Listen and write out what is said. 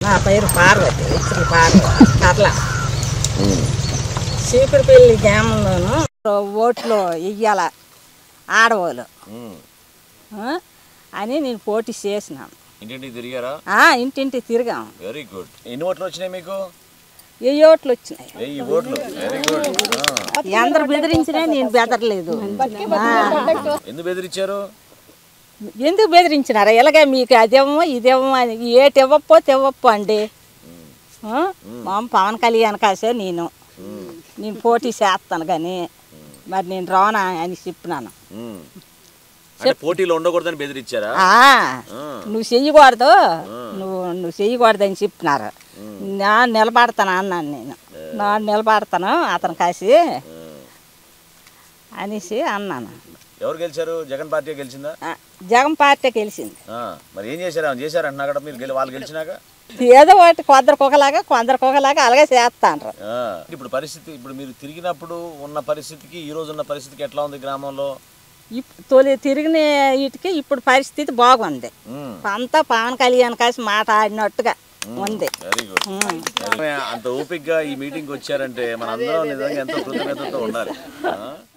నా పేరు పార్వతి శ్రీ పార్వతి కర్ల చీపురుపల్లి గ్రామంలోను ఓట్లు ఇయ్యాల ఆడవాళ్ళు ఆ, అని నేను పోటీ చేసినాను ఇంటింటికి తిరిగారా ఆ, ఇంటింటి తిరిగాం వెరీ గుడ్ ఎన్ని ఓట్లు వచ్చినాయి మీకు ఏ ఓట్లు వచ్చినాయి వెయ్యి ఓట్లు వెరీ గుడ్ అందరు బెదిరించినా నేను బెదరలేదు ఆ, ఎందుకు బెదిరించారు ఎందుకు బెదిరించినారా ఇలాగే మీకు అదేమో ఇదేమో అని ఏటి ఇవ్వకపోతే ఇవ్వప్పు అండి ఆ? మా అమ్మ పవన్ కళ్యాణ్ కాసే నేను నేను పోటీ చేస్తాను కానీ మరి నేను రానా అని చెప్పినాను మ్మ్. అంటే పోటీలో ఉండకూడదని బెదిరించారా ఆ, నువ్వు చెయ్యకూడదు నువ్వు నువ్వు చెయ్యకూడదు అని చెప్పినారు నా నిలబడతాను అన్నాను నేను నా నిలబడతాను అతను కాసి అనేసి అన్నాను ఎవరు గెలిచారు జగన్ పార్టీ గెలిచిందా ఆ, జగన్ పార్టీ గెలిచింది ఆ, మరి ఏం చేశారు ఏమైనా చేశారంటున్నా కదా మీరు గెలి- వాళ్ళు గెలిచినాక ఏదో ఒకటి కొందరికి ఒకలాగా కొందరికి ఒకలాగా అలాగే చేస్తాండ్రు ఆ, ఇప్పుడు పరిస్థితి ఇప్పుడు మీరు తిరిగినప్పుడు ఉన్న పరిస్థితికి ఈ రోజు ఉన్న పరిస్థితికి ఎట్లా ఉంది గ్రామంలో ఇప్- తొలి తిరిగిన వీటికి ఇప్పుడు పరిస్థితి బాగుంది మ్మ్. అంతా పవన్ కళ్యాణ్ కాసి మాట ఆడినట్టుగా ఉంది వెరీ గుడ్ ఉమ్. అంత ఓపిక్గా ఈ మీటింగ్కి వచ్చారంటే మన అందరం నిజంగా ఎంతో కృతజ్ఞతతో ఉండాలి ఆ?